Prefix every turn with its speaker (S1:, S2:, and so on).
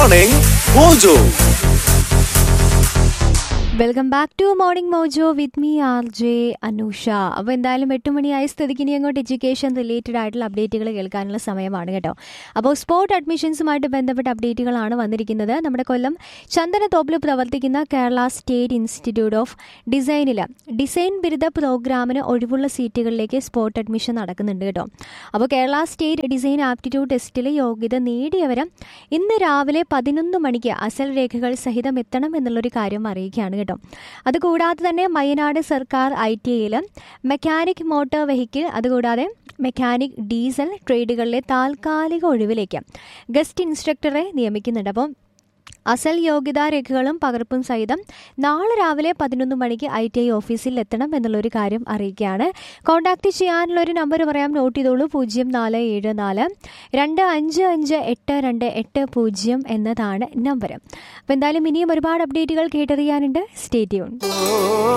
S1: Morning Mojo.
S2: Welcome back to morning Mojo with me R J Anusha അപ്പോൾ എന്തായാലും എട്ട് മണിയായ സ്ഥിതിക്ക് ഇനി അങ്ങോട്ട് എഡ്യൂക്കേഷൻ റിലേറ്റഡ് ആയിട്ടുള്ള അപ്ഡേറ്റുകൾ കേൾക്കാനുള്ള സമയമാണ് കേട്ടോ അപ്പോൾ സ്പോർട്ട് അഡ്മിഷൻസുമായിട്ട് ബന്ധപ്പെട്ട അപ്ഡേറ്റുകളാണ് വന്നിരിക്കുന്നത് നമ്മുടെ കൊല്ലം ചന്ദനത്തോപ്പിൽ പ്രവർത്തിക്കുന്ന കേരള സ്റ്റേറ്റ് ഇൻസ്റ്റിറ്റ്യൂട്ട് ഓഫ് ഡിസൈനിൽ ഡിസൈൻ ബിരുദ പ്രോഗ്രാമിന് ഒഴിവുള്ള സീറ്റുകളിലേക്ക് സ്പോർട്ട് അഡ്മിഷൻ നടക്കുന്നുണ്ട് കേട്ടോ അപ്പോൾ കേരള സ്റ്റേറ്റ് ഡിസൈൻ ആപ്റ്റിറ്റ്യൂഡ് ടെസ്റ്റിൽ യോഗ്യത നേടിയവർ ഇന്ന് രാവിലെ പതിനൊന്ന് മണിക്ക് അസൽ രേഖകൾ സഹിതം എത്തണം എന്നുള്ളൊരു കാര്യം അറിയിക്കുകയാണ് കേട്ടോ അതുകൂടാതെ തന്നെ വയനാട് സർക്കാർ ഐ ടി ഐയിൽ മെക്കാനിക് മോട്ടോർ വെഹിക്കിൾ അതുകൂടാതെ മെക്കാനിക് ഡീസൽ ട്രേഡുകളിലെ താൽക്കാലിക ഒഴിവിലേക്ക് ഗസ്റ്റ് ഇൻസ്ട്രക്ടറെ നിയമിക്കുന്നുണ്ട് അപ്പം അസൽ യോഗ്യതാ രേഖകളും പകർപ്പും സഹിതം നാളെ രാവിലെ പതിനൊന്ന് മണിക്ക് ഐ ടി ഐ ഓഫീസിൽ എത്തണം എന്നുള്ളൊരു കാര്യം അറിയിക്കുകയാണ് കോൺടാക്ട് ചെയ്യാനുള്ള ഒരു നമ്പർ പറയാം നോട്ട് ചെയ്തോളൂ പൂജ്യം നാല് ഏഴ് നാല് രണ്ട് അഞ്ച് അഞ്ച് എട്ട് രണ്ട് എട്ട് പൂജ്യം എന്നതാണ് നമ്പർ അപ്പോൾ എന്തായാലും ഇനിയും ഒരുപാട് അപ്ഡേറ്റുകൾ കേട്ടറിയാനുണ്ട് സ്റ്റേ ട്യൂൺ